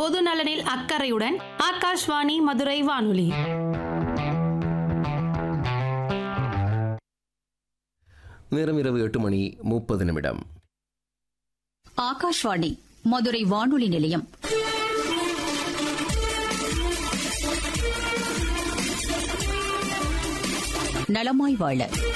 பொது நலனில் அக்கறையுடன் ஆகாஷ்வாணி மதுரை வானொலி நேரம் இரவு எட்டு மணி முப்பது நிமிடம் ஆகாஷ்வாணி மதுரை வானொலி நிலையம் நலமாய் வாழ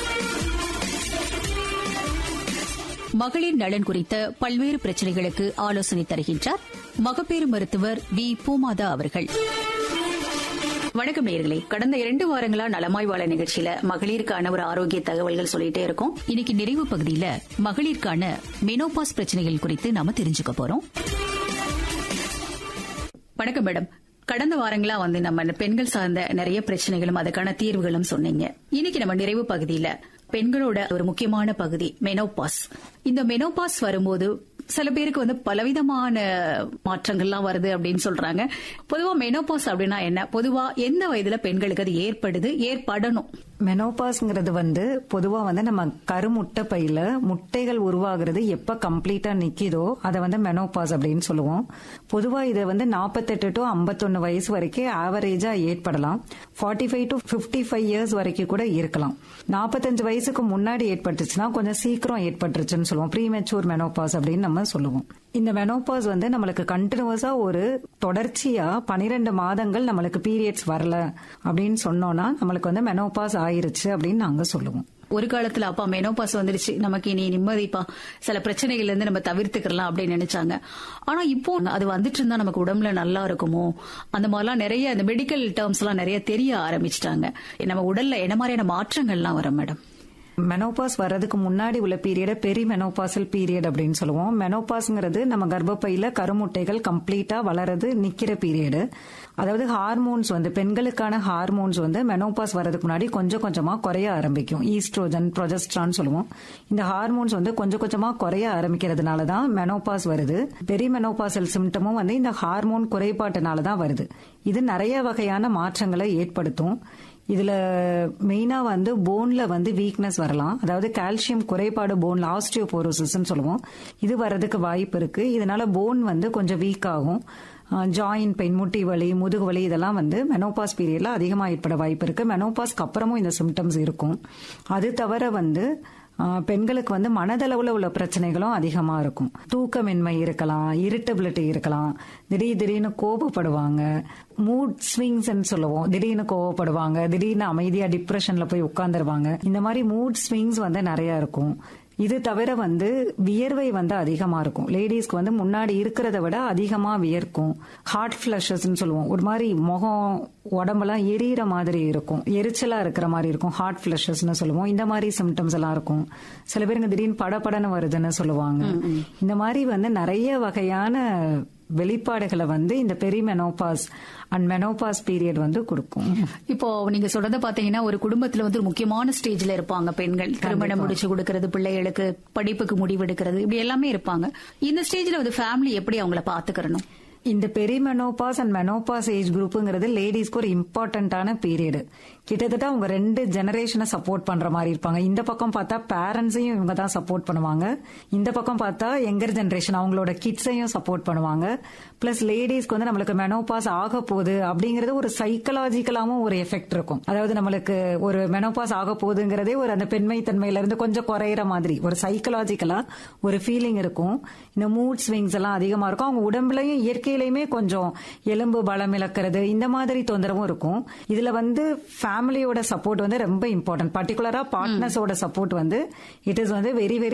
மகளிர் நலன் குறித்த பல்வேறு பிரச்சனைகளுக்கு ஆலோசனை தருகின்றார் மகப்பேறு மருத்துவர் வி பூமாதா அவர்கள் வணக்கம் நேர்களே கடந்த இரண்டு வாரங்களா நலமாய் வாழ நிகழ்ச்சியில மகளிருக்கான ஒரு ஆரோக்கிய தகவல்கள் சொல்லிட்டே இருக்கோம் இன்னைக்கு நிறைவு பகுதியில மகளிருக்கான மெனோபாஸ் பிரச்சனைகள் குறித்து நாம தெரிஞ்சுக்க போறோம் வணக்கம் மேடம் கடந்த வாரங்களா வந்து நம்ம இந்த பெண்கள் சார்ந்த நிறைய பிரச்சனைகளும் அதுக்கான தீர்வுகளும் சொன்னீங்க இன்னைக்கு நம்ம நிறைவு பகுதியில பெண்களோட ஒரு முக்கியமான பகுதி மெனோபாஸ் இந்த மெனோபாஸ் வரும்போது சில பேருக்கு வந்து பலவிதமான மாற்றங்கள்லாம் வருது அப்படின்னு சொல்றாங்க பொதுவா மெனோபாஸ் அப்படின்னா என்ன பொதுவா எந்த வயதுல பெண்களுக்கு அது ஏற்படுது ஏற்படணும் மெனோபாஸ்ங்கிறது வந்து பொதுவா வந்து நம்ம கருமுட்டை பையில முட்டைகள் உருவாகிறது எப்ப கம்ப்ளீட்டா நிக்கிதோ அதை வந்து மெனோபாஸ் அப்படின்னு சொல்லுவோம் பொதுவா இதை வந்து நாற்பத்தெட்டு டு ஐம்பத்தொன்னு வயசு வரைக்கும் ஆவரேஜா ஏற்படலாம் forty five to fifty five years வரைக்கும் கூட இருக்கலாம் நாற்பத்தஞ்சு வயசுக்கு முன்னாடி ஏற்பட்டுச்சுன்னா கொஞ்சம் சீக்கிரம் ஏற்பட்டுருச்சுன்னு சொல்லுவோம் ப்ரீமெச்சூர் மெனோபாஸ் அப்படின்னு நம்ம சொல்லுவோம் இந்த மெனோபாஸ் வந்து நம்மளுக்கு கண்டினியூஸா ஒரு தொடர்ச்சியா பனிரெண்டு மாதங்கள் நம்மளுக்கு பீரியட்ஸ் வரல அப்படின்னு சொன்னோம்னா நம்மளுக்கு வந்து மெனோபாஸ் ஆயிருச்சு அப்படின்னு நாங்க சொல்லுவோம் ஒரு காலத்துல அப்பா மெனோபாஸ் வந்துருச்சு நமக்கு இனி நிம்மதிப்பா சில பிரச்சனைகள்ல இருந்து நம்ம தவிர்த்துக்கலாம் அப்படின்னு நினைச்சாங்க ஆனா இப்போ அது வந்துட்டு இருந்தா நமக்கு உடம்புல நல்லா இருக்குமோ அந்த மாதிரிலாம் நிறைய இந்த மெடிக்கல் டேர்ம்ஸ் எல்லாம் நிறைய தெரிய ஆரம்பிச்சிட்டாங்க நம்ம உடல்ல என்ன மாதிரியான மாற்றங்கள்லாம் வரும் மேடம் மெனோபாஸ் வர்றதுக்கு முன்னாடி உள்ள பீரியட பெரி மெனோபாசல் பீரியட் அப்படின்னு சொல்லுவோம் மெனோபாஸ்ங்கிறது நம்ம கர்ப்பப்பையில கருமுட்டைகள் கம்ப்ளீட்டா வளரது நிக்கிற பீரியடு அதாவது ஹார்மோன்ஸ் வந்து பெண்களுக்கான ஹார்மோன்ஸ் வந்து மெனோபாஸ் வர்றதுக்கு முன்னாடி கொஞ்சம் கொஞ்சமா குறைய ஆரம்பிக்கும் ஈஸ்ட்ரோஜன் ப்ரொஜெஸ்ட்ரான் சொல்லுவோம் இந்த ஹார்மோன்ஸ் வந்து கொஞ்சம் கொஞ்சமா குறைய ஆரம்பிக்கிறதுனால தான் மெனோபாஸ் வருது பெரி மெனோபாசல் சிம்டமும் வந்து இந்த ஹார்மோன் குறைபாட்டுனால தான் வருது இது நிறைய வகையான மாற்றங்களை ஏற்படுத்தும் இதுல மெயினா வந்து போன்ல வந்து வீக்னஸ் வரலாம் அதாவது கால்சியம் குறைபாடு போன்ல ஆஸ்டியோபோரோசிஸ் சொல்லுவோம் இது வர்றதுக்கு வாய்ப்பு இருக்கு இதனால போன் வந்து கொஞ்சம் வீக் ஆகும் ஜாயின் பெயின் முட்டி வலி முதுகு வலி இதெல்லாம் வந்து மெனோபாஸ் பீரியட்ல அதிகமாக ஏற்பட வாய்ப்பு இருக்கு மெனோபாஸ்க்கு அப்புறமும் இந்த சிம்டம்ஸ் இருக்கும் அது தவிர வந்து பெண்களுக்கு வந்து மனதளவுல உள்ள பிரச்சனைகளும் அதிகமா இருக்கும் தூக்கமின்மை இருக்கலாம் இரிட்டபிலிட்டி இருக்கலாம் திடீர் திடீர்னு கோபப்படுவாங்க மூட் ஸ்விங்ஸ் சொல்லுவோம் திடீர்னு கோவப்படுவாங்க திடீர்னு அமைதியா டிப்ரெஷன்ல போய் உட்காந்துருவாங்க இந்த மாதிரி மூட் ஸ்விங்ஸ் வந்து நிறைய இருக்கும் இது தவிர வந்து வியர்வை வந்து அதிகமா இருக்கும் லேடிஸ்க்கு வந்து முன்னாடி இருக்கிறத விட அதிகமா வியர்க்கும் ஹார்ட் பிளஷஸ் சொல்லுவோம் ஒரு மாதிரி முகம் உடம்பெல்லாம் எரியற மாதிரி இருக்கும் எரிச்சலா இருக்கிற மாதிரி இருக்கும் ஹார்ட் பிளஷஸ்னு சொல்லுவோம் இந்த மாதிரி சிம்டம்ஸ் எல்லாம் இருக்கும் சில பேருங்க திடீர்னு படப்படன்னு வருதுன்னு சொல்லுவாங்க இந்த மாதிரி வந்து நிறைய வகையான வெளிப்பாடுகளை வந்து இந்த peri menopause and menopause period வந்து கொடுக்கும் இப்போ நீங்க சொல்றத பாத்தீங்கன்னா ஒரு குடும்பத்துல வந்து ஒரு முக்கியமான ஸ்டேஜ்ல இருப்பாங்க பெண்கள் திருமணம் முடிச்சு கொடுக்கறது பிள்ளைகளுக்கு படிப்புக்கு முடிவெடுக்கிறது இப்படி எல்லாமே இருப்பாங்க இந்த ஸ்டேஜ்ல வந்து ஃபேமிலி எப்படி அவங்கள பாத்துக்கிறணும் இந்த peri menopause and menopause age குரூப்புங்கிறது லேடிஸ்க்கு ஒரு இம்பார்ட்டன்டான பீரியடு கிட்டத்தட்ட அவங்க ரெண்டு ஜெனரேஷனை சப்போர்ட் பண்ற மாதிரி இருப்பாங்க இந்த பக்கம் பார்த்தா பேரண்ட்ஸையும் இவங்க தான் சப்போர்ட் பண்ணுவாங்க இந்த பக்கம் பார்த்தா எங்கர் ஜெனரேஷன் அவங்களோட கிட்ஸையும் சப்போர்ட் பண்ணுவாங்க பிளஸ் லேடிஸ்க்கு வந்து நம்மளுக்கு மெனோபாஸ் ஆக போகுது அப்படிங்கறது ஒரு சைக்கலாஜிக்கலாவும் ஒரு எஃபெக்ட் இருக்கும் அதாவது நம்மளுக்கு ஒரு மெனோபாஸ் ஆக போகுதுங்கிறதே ஒரு அந்த பெண்மை தன்மையில இருந்து கொஞ்சம் குறையிற மாதிரி ஒரு சைக்கலாஜிக்கலா ஒரு ஃபீலிங் இருக்கும் இந்த மூட் ஸ்விங்ஸ் எல்லாம் அதிகமா இருக்கும் அவங்க உடம்புலயும் இயற்கையிலயுமே கொஞ்சம் எலும்பு பலம் இழக்கிறது இந்த மாதிரி தொந்தரவும் இருக்கும் இதுல வந்து ஃபேமிலியோட சப்போர்ட் வந்து ரொம்ப இம்பார்ட்டன்ட் பர்டிகுலரா பார்ட்னர்ஸோட சப்போர்ட் வந்து இட் இஸ் வந்து வெரி வெரி